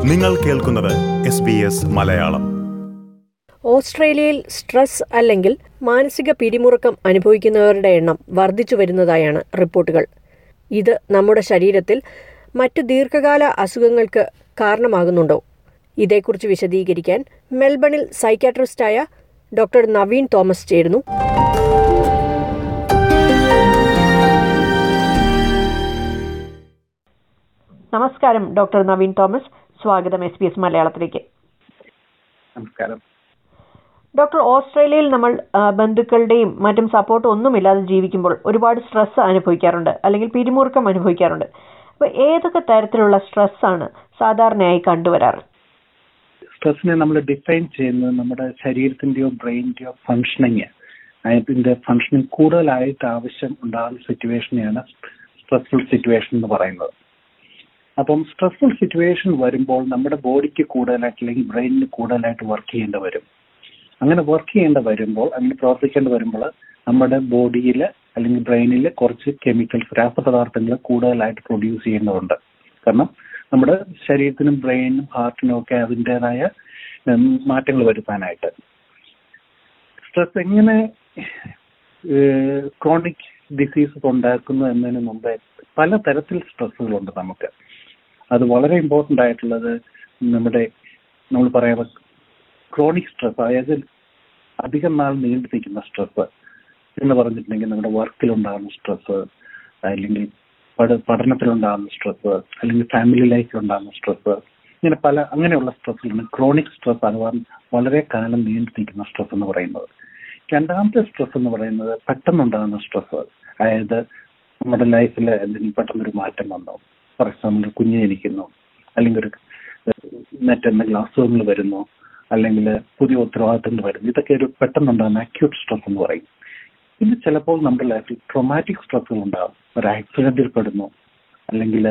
നിങ്ങൾ കേൾക്കുന്നത് S B S Malayalam ഓസ്ട്രേലിയയിൽ സ്ട്രെസ് അല്ലെങ്കിൽ മാനസിക പിരിമുറുക്കം അനുഭവിക്കുന്നവരുടെ എണ്ണം വർദ്ധിച്ചു വരുന്നതായാണ് റിപ്പോർട്ടുകൾ ഇത് നമ്മുടെ ശരീരത്തിൽ മറ്റ് ദീർഘകാല അസുഖങ്ങൾക്ക് കാരണമാകുന്നുണ്ടോ ഇതേക്കുറിച്ച് വിശദീകരിക്കാൻ മെൽബണിൽ സൈക്കാട്രിസ്റ്റായ ഡോക്ടർ നവീൻ തോമസ് ചേരുന്നു നമസ്കാരം ഡോക്ടർ നവീൻ തോമസ് സ്വാഗതം എസ് ബി എസ് മലയാളത്തിലേക്ക് നമസ്കാരം ഡോക്ടർ ഓസ്ട്രേലിയയിൽ നമ്മൾ ആ, ബന്ധുക്കളുടെയും മറ്റും സപ്പോർട്ട് ഒന്നുമില്ലാതെ ജീവിക്കുമ്പോൾ ഒരുപാട് സ്ട്രെസ് അനുഭവിക്കാറുണ്ട് അല്ലെങ്കിൽ പിരിമുറുക്കം അനുഭവിക്കാറുണ്ട് അപ്പോൾ ഏതൊക്കെ തരത്തിലുള്ള സ്ട്രെസ് ആണ് സാധാരണയായി കണ്ടുവരാറ് സ്ട്രെസ്സിനെ നമ്മൾ ഡിഫൈൻ ചെയ്യുന്നത് നമ്മുടെ ശരീരത്തിന്റെയോ ബ്രെയിനിന്റെയോ ഫങ്ഷനിങ് അതിന്റെ ഫങ്ഷനിങ് കൂടുതലായിട്ട് ആവശ്യം ഉണ്ടാകുന്ന സിറ്റുവേഷനെയാണ് സ്ട്രെസ്ഫുൾ സിറ്റുവേഷൻ എന്ന് പറയുന്നത് അപ്പം സ്ട്രെസ്ഫുൾ സിറ്റുവേഷൻ വരുമ്പോൾ നമ്മുടെ ബോഡിക്ക് കൂടുതലായിട്ട് അല്ലെങ്കിൽ ബ്രെയിനിന് കൂടുതലായിട്ട് വർക്ക് ചെയ്യേണ്ടി വരും അങ്ങനെ വർക്ക് ചെയ്യേണ്ടി വരുമ്പോൾ അങ്ങനെ പ്രവർത്തിക്കേണ്ടി വരുമ്പോൾ നമ്മുടെ ബോഡിയിൽ അല്ലെങ്കിൽ ബ്രെയിനിൽ കുറച്ച് കെമിക്കൽസ് രാസപദാർത്ഥങ്ങൾ കൂടുതലായിട്ട് പ്രൊഡ്യൂസ് ചെയ്യേണ്ടതുണ്ട് കാരണം നമ്മുടെ ശരീരത്തിനും ബ്രെയിനും ഹാർട്ടിനും ഒക്കെ അതിൻ്റെതായ മാറ്റങ്ങൾ വരുത്താനായിട്ട് സ്ട്രെസ് എങ്ങനെ ക്രോണിക് ഡിസീസസ് ഉണ്ടാക്കുന്നു എന്നതിന് മുമ്പേ പല തരത്തിൽ സ്ട്രെസ്സുകളുണ്ട് നമുക്ക് അത് വളരെ ഇമ്പോർട്ടൻ്റ് ആയിട്ടുള്ളത് നമ്മുടെ നമ്മൾ പറയാ ക്രോണിക് സ്ട്രെസ് അതായത് അധികം നാൾ നീണ്ടു നിൽക്കുന്ന സ്ട്രെസ് എന്ന് പറഞ്ഞിട്ടുണ്ടെങ്കിൽ നമ്മുടെ വർക്കിലുണ്ടാകുന്ന സ്ട്രെസ് അല്ലെങ്കിൽ പഠ പഠനത്തിലുണ്ടാകുന്ന സ്ട്രെസ് അല്ലെങ്കിൽ ഫാമിലി ലൈഫിലുണ്ടാകുന്ന സ്ട്രെസ് ഇങ്ങനെ പല അങ്ങനെയുള്ള സ്ട്രെസ്സുകളാണ് ക്രോണിക് സ്ട്രെസ് അഥവാ വളരെ കാലം നീണ്ടു നിൽക്കുന്ന സ്ട്രെസ് എന്ന് പറയുന്നത് രണ്ടാമത്തെ സ്ട്രെസ് എന്ന് പറയുന്നത് പെട്ടെന്നുണ്ടാകുന്ന സ്ട്രെസ് അതായത് നമ്മുടെ ലൈഫിൽ എന്തെങ്കിലും പെട്ടെന്നൊരു മാറ്റം വന്നു ഫോർ എക്സാമ്പിൾ കുഞ്ഞ് ജനിക്കുന്നു അല്ലെങ്കിൽ ഒരു മറ്റെന്തെങ്കിലും അസുഖങ്ങൾ വരുന്നു അല്ലെങ്കിൽ പുതിയ ഉത്തരവാദിത്തങ്ങൾ വരുന്നു ഇതൊക്കെ ഒരു പെട്ടെന്നുണ്ടാകുന്ന അക്യൂട്ട് സ്ട്രെസ് എന്ന് പറയും ഇത് ചിലപ്പോൾ നമ്മുടെ ലൈഫിൽ ട്രൊമാറ്റിക് സ്ട്രെസ്സുകൾ ഉണ്ടാകും ഒരു ആക്സിഡന്റിൽ പെടുന്നു അല്ലെങ്കിൽ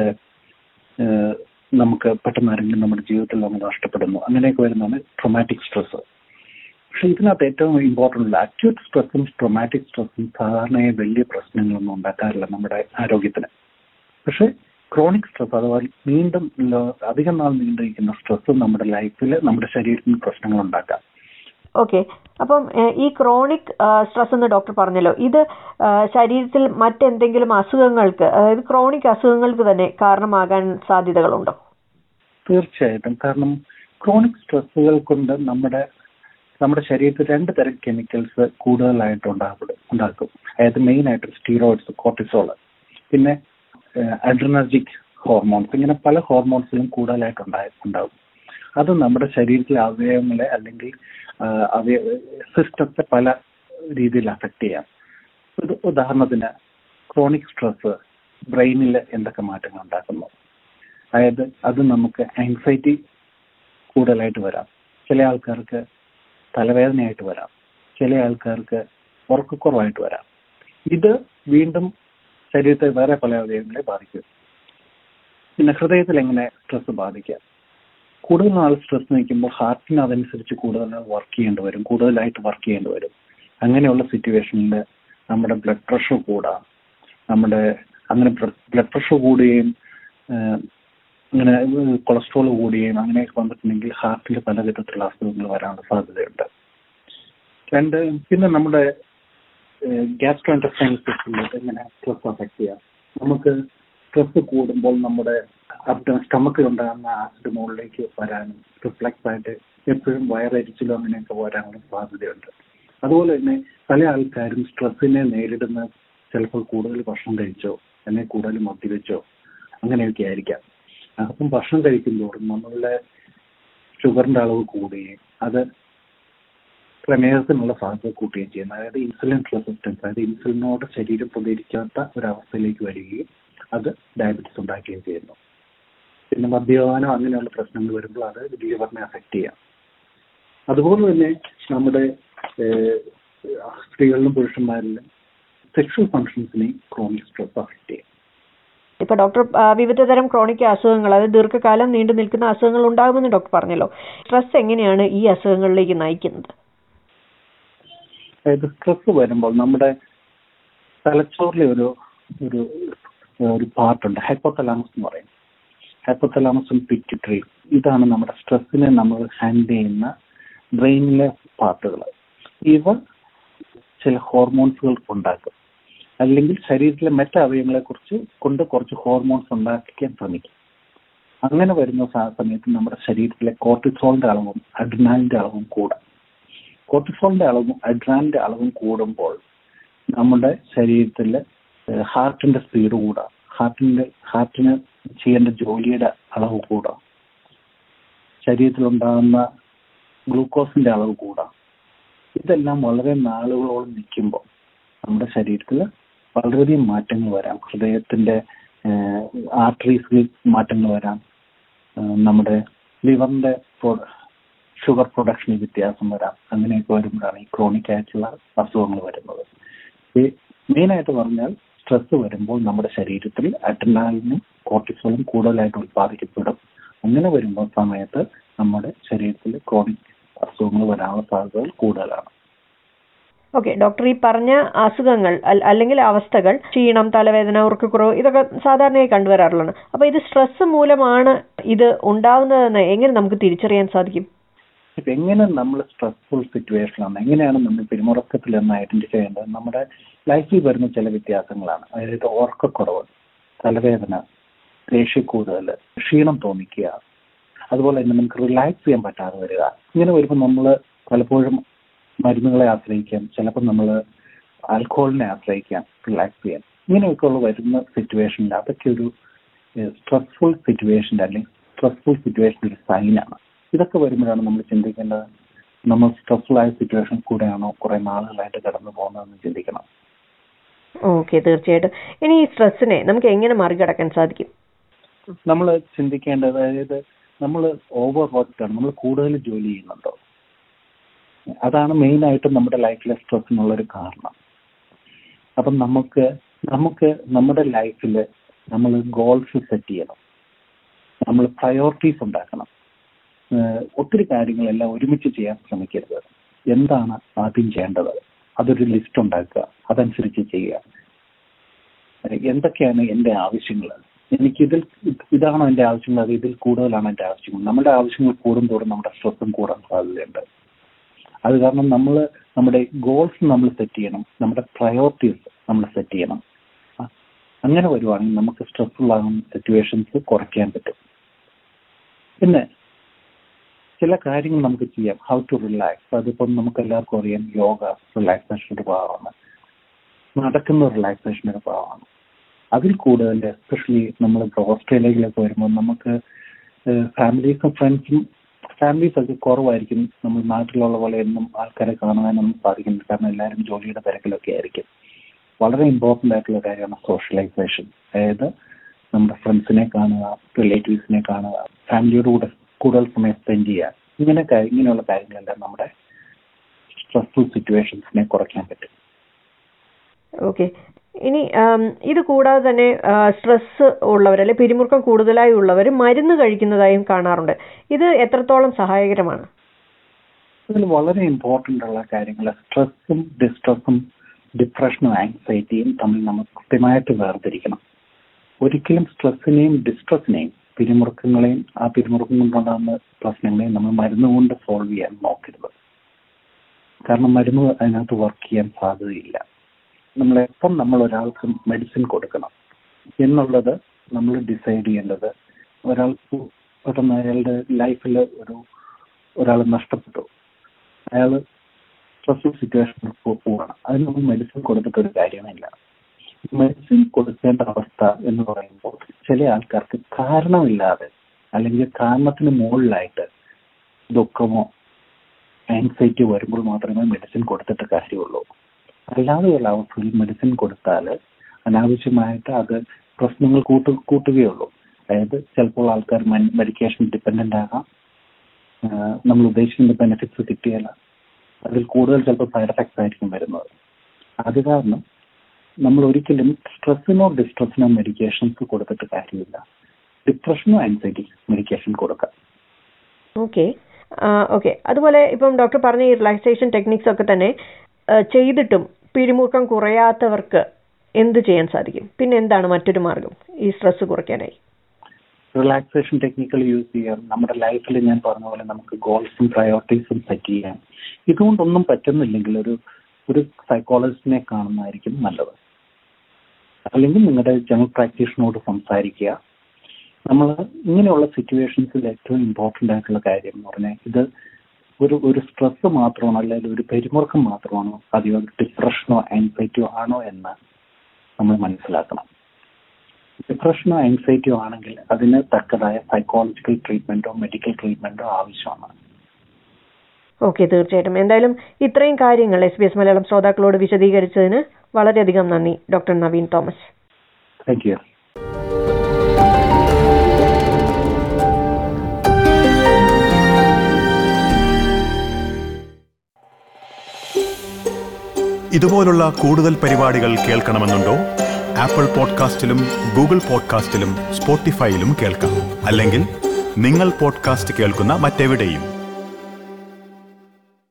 നമുക്ക് പെട്ടെന്ന് ആരെങ്കിലും നമ്മുടെ ജീവിതത്തിൽ നമ്മൾ നഷ്ടപ്പെടുന്നു അങ്ങനെയൊക്കെ വരുന്നതാണ് ട്രൊമാറ്റിക് സ്ട്രെസ് പക്ഷെ ഇതിനകത്ത് ഏറ്റവും ഇമ്പോർട്ടൻ്റ് ഉള്ള അക്യൂട്ട് സ്ട്രെസ്സും ട്രൊമാറ്റിക് സ്ട്രെസ്സും സാധാരണയായി വലിയ പ്രശ്നങ്ങളൊന്നും ഉണ്ടാക്കാറില്ല നമ്മുടെ ആരോഗ്യത്തിന് പക്ഷെ ക്രോണിക് സ്ട്രെസ് അഥവാ വീണ്ടും ലോ- അധികം നാൾ നീണ്ടിരിക്കുന്ന സ്ട്രെസ്സും നമ്മുടെ ലൈഫിൽ നമ്മുടെ ശരീരത്തിന് പ്രശ്നങ്ങൾ ഉണ്ടാക്കാം ഓക്കെ അപ്പം ഏഹ്, ഈ ക്രോണിക് സ്ട്രെസ് എന്ന് ഡോക്ടർ പറഞ്ഞല്ലോ ഇത് ആ, ശരീരത്തിൽ മറ്റെന്തെങ്കിലും അസുഖങ്ങൾക്ക് അതായത് ക്രോണിക് അസുഖങ്ങൾക്ക് തന്നെ കാരണമാകാൻ സാധ്യതകളുണ്ടോ തീർച്ചയായിട്ടും കാരണം ക്രോണിക് സ്ട്രെസ്സുകൾ കൊണ്ട് നമ്മുടെ നമ്മുടെ ശരീരത്തിൽ രണ്ട് തരം കെമിക്കൽസ് കൂടുതലായിട്ട് ഉണ്ടാകും ഉണ്ടാക്കും അതായത് മെയിൻ ആയിട്ട് സ്റ്റീറോയിഡ്സ് കോർട്ടിസോള് പിന്നെ അഡ്രിനർജിക് ഹോർമോൺസ് ഇങ്ങനെ പല ഹോർമോൺസിലും കൂടുതലായിട്ട് ഉണ്ടായി ഉണ്ടാകും അത് നമ്മുടെ ശരീരത്തിലെ അവയവങ്ങളെ അല്ലെങ്കിൽ ആ, അവയ സിസ്റ്റത്തെ പല രീതിയിൽ അഫക്റ്റ് ചെയ്യാം ഒരു ഉദാഹരണത്തിന് ക്രോണിക് സ്ട്രെസ് ബ്രെയിനിൽ എന്തൊക്കെ മാറ്റങ്ങൾ ഉണ്ടാക്കുന്നു അതായത് അത് നമുക്ക് ആങ്സൈറ്റി കൂടുതലായിട്ട് വരാം ചില ആൾക്കാർക്ക് തലവേദനയായിട്ട് വരാം ചില ആൾക്കാർക്ക് ഉറക്കക്കുറവായിട്ട് വരാം ഇത് വീണ്ടും ശരീരത്തെ വേറെ പല അവയവങ്ങളെ ബാധിക്കും പിന്നെ ഹൃദയത്തിൽ എങ്ങനെ സ്ട്രെസ് ബാധിക്കാം കൂടുതൽ നാൾ സ്ട്രെസ് നിൽക്കുമ്പോൾ ഹാർട്ടിന് അതനുസരിച്ച് കൂടുതൽ വർക്ക് ചെയ്യേണ്ടി വരും കൂടുതലായിട്ട് വർക്ക് ചെയ്യേണ്ടി വരും അങ്ങനെയുള്ള സിറ്റുവേഷനിൽ നമ്മുടെ ബ്ലഡ് പ്രഷർ കൂടാം നമ്മുടെ അങ്ങനെ ബ്ലഡ് പ്രഷർ കൂടുകയും ആഹ്, അങ്ങനെ കൊളസ്ട്രോൾ കൂടുകയും അങ്ങനെയൊക്കെ വന്നിട്ടുണ്ടെങ്കിൽ ഹാർട്ടിൽ പലവിധത്തിലുള്ള അസുഖങ്ങൾ വരാനുള്ള സാധ്യതയുണ്ട് രണ്ട് പിന്നെ നമ്മുടെ ഗ്യാസ്ട്രോ ഇൻറ്റസ്റ്റൈൻ സിസ്റ്റത്തിലേക്ക് എങ്ങനെ സ്ട്രെസ് അഫക്ട് ചെയ്യാം നമുക്ക് സ്ട്രെസ് കൂടുമ്പോൾ നമ്മുടെ അബ്ഡ സ്റ്റമക്കിൽ ഉണ്ടാകുന്ന ആസിഡ് മുകളിലേക്ക് വരാനും റിഫ്ലക്സ് ആയിട്ട് എപ്പോഴും വയറരിച്ചിലോ അങ്ങനെയൊക്കെ വരാനുള്ള സാധ്യതയുണ്ട് അതുപോലെ തന്നെ പല ആൾക്കാരും സ്ട്രെസ്സിനെ നേരിടുന്ന ചിലപ്പോൾ കൂടുതൽ ഭക്ഷണം കഴിച്ചോ അല്ലെങ്കിൽ കൂടുതൽ മദ്യപിച്ചോ അങ്ങനെയൊക്കെ ആയിരിക്കാം അപ്പം ഭക്ഷണം കഴിക്കുന്തോറും നമ്മളുടെ ഷുഗറിന്റെ അളവ് കൂടുകയും അത് പ്രമേഹത്തിനുള്ള സാധ്യത കൂട്ടുകയും ചെയ്യുന്നു അതായത് ഇൻസുലിൻ റെസിസ്റ്റൻസ് അതായത് ഇൻസുലിനോട് ശരീരം പ്രതികരിക്കാത്ത ഒരവസ്ഥയിലേക്ക് വരികയും അത് ഡയബറ്റിസ് ഉണ്ടാക്കുകയും ചെയ്യുന്നു പിന്നെ മദ്യപാനം അങ്ങനെയുള്ള പ്രശ്നങ്ങൾ വരുമ്പോൾ അത് ലിവറിനെ അഫക്റ്റ് ചെയ്യാം അതുപോലെ തന്നെ നമ്മുടെ ഏഹ്, സ്ത്രീകളിലും പുരുഷന്മാരിലും സെക്ഷൽ ഫങ്ഷൻസിനെയും ക്രോണിക് സ്ട്രെസ് അഫക്റ്റ് ചെയ്യും ഇപ്പൊ ഡോക്ടർ ആ, വിവിധ തരം ക്രോണിക് അസുഖങ്ങൾ അതായത് ദീർഘകാലം നീണ്ടു നിൽക്കുന്ന അസുഖങ്ങൾ ഉണ്ടാകുമെന്ന് ഡോക്ടർ പറഞ്ഞല്ലോ സ്ട്രെസ് എങ്ങനെയാണ് ഈ അസുഖങ്ങളിലേക്ക് നയിക്കുന്നത് അതായത് സ്ട്രെസ് വരുമ്പോൾ നമ്മുടെ തലച്ചോറിലെ ഒരു ഒരു ഒരു പാർട്ടുണ്ട് ഹൈപ്പോതലാമസ് എന്ന് പറയും ഹൈപ്പോതലാമസും പിറ്റ്യൂട്ടറി ഇതാണ് നമ്മുടെ സ്ട്രെസ്സിനെ നമ്മൾ ഹാൻഡിൽ ചെയ്യുന്ന ബ്രെയിനിലെ പാർട്ടുകൾ ഇവ ചില ഹോർമോൺസുകൾ ഉണ്ടാക്കും അല്ലെങ്കിൽ ശരീരത്തിലെ മറ്റ് അവയവങ്ങളെ കുറിച്ച് കൊണ്ട് കുറച്ച് ഹോർമോൺസ് ഉണ്ടാക്കിക്കാൻ ശ്രമിക്കും അങ്ങനെ വരുന്ന സ- സമയത്ത് നമ്മുടെ ശരീരത്തിലെ കോർട്ടിസോളിന്റെ അളവും അഡ്രിനാലിന്റെ അളവും കൂടാം കോർട്ടിസോളിന്റെ അളവും അഡ്രിനാലിന്റെ അളവും കൂടുമ്പോൾ നമ്മുടെ ശരീരത്തിലെ ഹാർട്ടിന്റെ സ്പീഡ് കൂടാം ഹാർട്ടിന്റെ ഹാർട്ടിന് ചെയ്യേണ്ട ജോലിയുടെ അളവ് കൂടാം ശരീരത്തിലുണ്ടാകുന്ന ഗ്ലൂക്കോസിന്റെ അളവ് കൂടാം ഇതെല്ലാം വളരെ നാളുകളോളം നിൽക്കുമ്പോൾ നമ്മുടെ ശരീരത്തിൽ വളരെയധികം മാറ്റങ്ങൾ വരാം ഹൃദയത്തിന്റെ ആർട്ടറീസിൽ മാറ്റങ്ങൾ വരാം ആ, നമ്മുടെ ലിവറിന്റെ ഷുഗർ പ്രൊഡക്ഷനിൽ വ്യത്യാസം വരാം അങ്ങനെയൊക്കെ വരുമ്പോഴാണ് ഈ ക്രോണിക് ആയിട്ടുള്ള അസുഖങ്ങൾ വരുന്നത് ഈ മെയിനായിട്ട് പറഞ്ഞാൽ സ്ട്രെസ് വരുമ്പോൾ നമ്മുടെ ശരീരത്തിൽ അഡ്രിനാലിനും കോർട്ടിസോളും കൂടുതലായിട്ട് ഉത്പാദിക്കപ്പെടും അങ്ങനെ വരുമ്പോൾ സമയത്ത് നമ്മുടെ ശരീരത്തിൽ ക്രോണിക് അസുഖങ്ങൾ വരാനുള്ള സാധ്യതകൾ കൂടുതലാണ് ഓക്കെ ഡോക്ടർ ഈ പറഞ്ഞ അസുഖങ്ങൾ അൽ- അല്ലെങ്കിൽ അവസ്ഥകൾ ക്ഷീണം തലവേദന ഉറക്കക്കുറവ് ഇതൊക്കെ സാധാരണയായി കണ്ടുവരാറുള്ളതാണ് അപ്പൊ ഇത് സ്ട്രെസ് മൂലമാണ് ഇത് ഉണ്ടാവുന്നതെന്ന് എങ്ങനെ നമുക്ക് തിരിച്ചറിയാൻ സാധിക്കും ഇപ്പൊ എങ്ങനെ നമ്മൾ സ്ട്രെസ്ഫുൾ സിറ്റുവേഷനാണ് എങ്ങനെയാണ് നമ്മൾ പിരിമുറക്കത്തിൽ എന്ന് ഐഡന്റിഫൈ ചെയ്യേണ്ടത് നമ്മുടെ ലൈഫിൽ വരുന്ന ചില വ്യത്യാസങ്ങളാണ് അതായത് ഓർക്കക്കുറവ് തലവേദന ദേഷ്യ കൂടുതൽ ക്ഷീണം തോന്നിക്കുക അതുപോലെ തന്നെ നമുക്ക് റിലാക്സ് ചെയ്യാൻ പറ്റാതെ വരിക ഇങ്ങനെ വരുമ്പോൾ നമ്മൾ പലപ്പോഴും മരുന്നുകളെ ആശ്രയിക്കാം ചിലപ്പോൾ നമ്മൾ ആൽക്കഹോളിനെ ആശ്രയിക്കാം റിലാക്സ് ചെയ്യാൻ ഇങ്ങനെയൊക്കെ ഉള്ള വരുന്ന സിറ്റുവേഷനിൽ അതൊക്കെ ഒരു സ്ട്രെസ്ഫുൾ സിറ്റുവേഷൻ്റെ അല്ലെങ്കിൽ സ്ട്രെസ്ഫുൾ സിറ്റുവേഷൻ്റെ ഒരു സൈനാണ് ഇതൊക്കെ വരുമ്പോഴാണ് നമ്മൾ ചിന്തിക്കേണ്ടത് നമ്മൾ സ്ട്രെസ്ഫുൾ ആയ സിറ്റുവേഷൻ കൂടെയാണോ കുറെ നാളുകളായിട്ട് കടന്നു പോകുന്നതെന്ന് ചിന്തിക്കണം ഓക്കെ തീർച്ചയായിട്ടും ഇനി ഈ സ്ട്രെസ്സിനെ നമുക്ക് എങ്ങനെ മറികടക്കാൻ സാധിക്കും നമ്മൾ ചിന്തിക്കേണ്ടത് അതായത് നമ്മൾ ഓവർ വർക്ക്ഡ് നമ്മൾ കൂടുതൽ ജോലി ചെയ്യുന്നുണ്ടോ അതാണ് മെയിൻ ആയിട്ടും നമ്മുടെ ലൈഫിലെ സ്ട്രെസ്സിനുള്ള ഒരു കാരണം അപ്പം നമുക്ക് നമുക്ക് നമ്മുടെ ലൈഫിൽ നമ്മൾ ഗോൾസ് സെറ്റ് ചെയ്യണം നമ്മൾ പ്രയോറിറ്റീസ് ഉണ്ടാക്കണം ഏഹ് ഒത്തിരി കാര്യങ്ങളെല്ലാം ഒരുമിച്ച് ചെയ്യാൻ ശ്രമിക്കരുത് എന്താണ് ആദ്യം ചെയ്യേണ്ടത് അതൊരു ലിസ്റ്റ് ഉണ്ടാക്കുക അതനുസരിച്ച് ചെയ്യുക ഏഹ് എന്തൊക്കെയാണ് എൻ്റെ ആവശ്യങ്ങൾ എനിക്ക് ഇതിൽ ഇതാണോ എൻ്റെ ആവശ്യങ്ങൾ അത് ഇതിൽ കൂടുതലാണോ എൻ്റെ ആവശ്യങ്ങൾ നമ്മുടെ ആവശ്യങ്ങൾ കൂടുന്തോറും നമ്മുടെ സ്ട്രെസ്സും കൂടാൻ സാധ്യതയുണ്ട് അത് കാരണം നമ്മൾ നമ്മുടെ ഗോൾസ് നമ്മൾ സെറ്റ് ചെയ്യണം നമ്മുടെ പ്രയോറിറ്റീസ് നമ്മൾ സെറ്റ് ചെയ്യണം അ- അങ്ങനെ വരുവാണെങ്കിൽ നമുക്ക് സ്ട്രെസ്ഫുൾ ആകുന്ന സിറ്റുവേഷൻസ് കുറയ്ക്കാൻ പറ്റും പിന്നെ ചില കാര്യങ്ങൾ നമുക്ക് ചെയ്യാം ഹൗ ടു റിലാക്സ് അതിപ്പം നമുക്ക് എല്ലാവർക്കും അറിയാം യോഗ റിലാക്സേഷൻ്റെ ഭാഗമാണ് നടക്കുന്ന റിലാക്സേഷൻ്റെ ഭാഗമാണ് അതിൽ കൂടുതൽ എസ്പെഷ്യലി നമ്മൾ ഓസ്ട്രേലിയയിലൊക്കെ വരുമ്പോൾ നമുക്ക് ഫാമിലീസും ഫ്രണ്ട്സും ഫാമിലീസ് ഒക്കെ കുറവായിരിക്കും നമ്മൾ നാട്ടിലുള്ള പോലെ എന്നും ആൾക്കാരെ കാണാനൊന്നും സാധിക്കുന്നില്ല കാരണം എല്ലാവരും ജോലിയുടെ തിരക്കിലൊക്കെ ആയിരിക്കും വളരെ ഇമ്പോർട്ടൻ്റ് ആയിട്ടുള്ള കാര്യമാണ് സോഷ്യലൈസേഷൻ അതായത് നമ്മുടെ ഫ്രണ്ട്സിനെ കാണുക റിലേറ്റീവ്സിനെ കാണുക ഫാമിലിയോട് കൂടെ കൂടുതൽ സമയം സ്പെൻഡ് ചെയ്യുക ഇങ്ങനെ കാ- ഇങ്ങനെയുള്ള കാര്യങ്ങളെല്ലാം നമ്മുടെ സ്ട്രെസ്ഫുൾ സിറ്റുവേഷൻസിനെ കുറയ്ക്കാൻ പറ്റും ഓക്കെ ഇനി ആം, ഇത് കൂടാതെ തന്നെ സ്ട്രെസ് ഉള്ളവർ അല്ലെ പിരിമുറുക്കം കൂടുതലായി ഉള്ളവർ മരുന്ന് കഴിക്കുന്നതായും കാണാറുണ്ട് ഇത് എത്രത്തോളം സഹായകരമാണ് ഇതിൽ വളരെ ഇമ്പോർട്ടൻ്റ് ഉള്ള കാര്യങ്ങൾ സ്ട്രെസ്സും ഡിസ്ട്രെസ്സും ഡിപ്രഷനും ആങ്സൈറ്റിയും തമ്മിൽ നമ്മൾ കൃത്യമായിട്ട് വേർതിരിക്കണം ഒരിക്കലും സ്ട്രെസ്സിനെയും ഡിസ്ട്രെസ്സിനെയും പിരിമുറുക്കങ്ങളെയും ആ പിരിമുറുക്കം കൊണ്ടുണ്ടാകുന്ന പ്രശ്നങ്ങളെയും നമ്മൾ മരുന്ന് കൊണ്ട് സോൾവ് ചെയ്യാൻ നോക്കരുത് കാരണം മരുന്ന് അതിനകത്ത് വർക്ക് ചെയ്യാൻ സാധ്യതയില്ല നമ്മൾ എപ്പം നമ്മൾ ഒരാൾക്ക് മെഡിസിൻ കൊടുക്കണം എന്നുള്ളത് നമ്മൾ ഡിസൈഡ് ചെയ്യേണ്ടത് ഒരാൾക്ക് പെട്ടെന്ന് അയാളുടെ ലൈഫിൽ ഒരു ഒരാൾ നഷ്ടപ്പെട്ടു അയാൾ സ്ട്രെസ്ഫുൾ സിറ്റുവേഷനിൽ പോവുകയാണ് അതിന് നമ്മൾ മെഡിസിൻ കൊടുത്തിട്ട് ഒരു കാര്യമില്ല മെഡിസിൻ കൊടുക്കേണ്ട അവസ്ഥ എന്ന് പറയുമ്പോൾ ചില ആൾക്കാർക്ക് കാരണമില്ലാതെ അല്ലെങ്കിൽ കാരണത്തിന് മുകളിലായിട്ട് ദുഃഖമോ ആൻസൈറ്റി വരുമ്പോൾ മാത്രമേ മെഡിസിൻ കൊടുത്തിട്ട് കാര്യമുള്ളൂ അല്ലാതെയുള്ള അവസ്ഥയിൽ മെഡിസിൻ കൊടുത്താൽ അനാവശ്യമായിട്ട് അത് പ്രശ്നങ്ങൾ കൂട്ടു കൂട്ടുകയുള്ളൂ അതായത് ചിലപ്പോൾ ആൾക്കാർ മെഡിക്കേഷൻ ഡിപ്പെൻഡൻ്റ് ആകാം ആഹ് നമ്മൾ ഉദ്ദേശിക്കുന്ന ബെനിഫിറ്റ്സ് കിട്ടിയാൽ അതിൽ കൂടുതൽ ചിലപ്പോൾ സൈഡ് എഫക്ട്സ് ആയിരിക്കും വരുന്നത് അത് കാരണം നമ്മൾ ഒരിക്കലും സ്ട്രെസ്സിനോ ഡിസ്ട്രെസ്സിനോ മെഡിക്കേഷൻസ് കൊടുത്തിട്ട് കാര്യമില്ല ഡിപ്രഷനോ ആൻസൈറ്റി മെഡിക്കേഷൻ കൊടുക്കാം ഓക്കെ ഓക്കെ അതുപോലെ ഇപ്പം ഡോക്ടർ പറഞ്ഞ ഈ റിലാക്സേഷൻ ടെക്നിക്സ് ഒക്കെ തന്നെ ആ, ചെയ്തിട്ടും പിരിമുറുക്കം കുറയാത്തവർക്ക് എന്ത് ചെയ്യാൻ സാധിക്കും പിന്നെ എന്താണ് മറ്റൊരു മാർഗം ഈ സ്ട്രെസ് കുറയ്ക്കാനായി റിലാക്സേഷൻ ടെക്നിക്കൽ യൂസ് ചെയ്യാം നമ്മുടെ ലൈഫിൽ ഞാൻ പറഞ്ഞ പോലെ നമുക്ക് ഗോൾസും പ്രയോറിറ്റീസും സെറ്റ് ചെയ്യാം ഇതുകൊണ്ടൊന്നും പറ്റുന്നില്ലെങ്കിൽ ഒരു ഒരു സൈക്കോളജിസ്റ്റിനെ കാണുന്നതായിരിക്കും നല്ലത് അല്ലെങ്കിൽ നിങ്ങളുടെ ജനറൽ പ്രാക്ടീഷനോട് സംസാരിക്കുക നമ്മൾ ഇങ്ങനെയുള്ള സിറ്റുവേഷൻസിൽ ഏറ്റവും ഇമ്പോർട്ടൻ്റ് ആയിട്ടുള്ള കാര്യം എന്ന് പറഞ്ഞാൽ ഇത് ഒരു ഒരു സ്ട്രെസ് മാത്രമാണോ അല്ലെങ്കിൽ ഒരു പെരുമുറുക്കം മാത്രമാണോ അതെയോ ഡിപ്രഷനോ ആൻസൈറ്റിയോ ആണോ എന്ന് നമ്മൾ മനസ്സിലാക്കണം ഡിപ്രഷനോ ആൻസൈറ്റിയോ ആണെങ്കിൽ അതിന് തക്കതായ സൈക്കോളജിക്കൽ ട്രീറ്റ്മെന്റോ മെഡിക്കൽ ട്രീറ്റ്മെന്റോ ആവശ്യമാണ് ഓക്കെ തീർച്ചയായിട്ടും എന്തായാലും ഇത്രയും കാര്യങ്ങൾ എസ് ബി എസ് മലയാളം ശ്രോതാക്കളോട് വിശദീകരിച്ചതിന് വളരെയധികം നന്ദി doctor Naveen Thomas thank you ഇതുപോലുള്ള കൂടുതൽ പരിപാടികൾ കേൾക്കണമെന്നുണ്ടോ ആപ്പിൾ പോഡ്കാസ്റ്റിലും ഗൂഗിൾ പോഡ്കാസ്റ്റിലും സ്പോട്ടിഫൈയിലും കേൾക്കാം അല്ലെങ്കിൽ നിങ്ങൾ പോഡ്കാസ്റ്റ് കേൾക്കുന്ന മറ്റെവിടെയും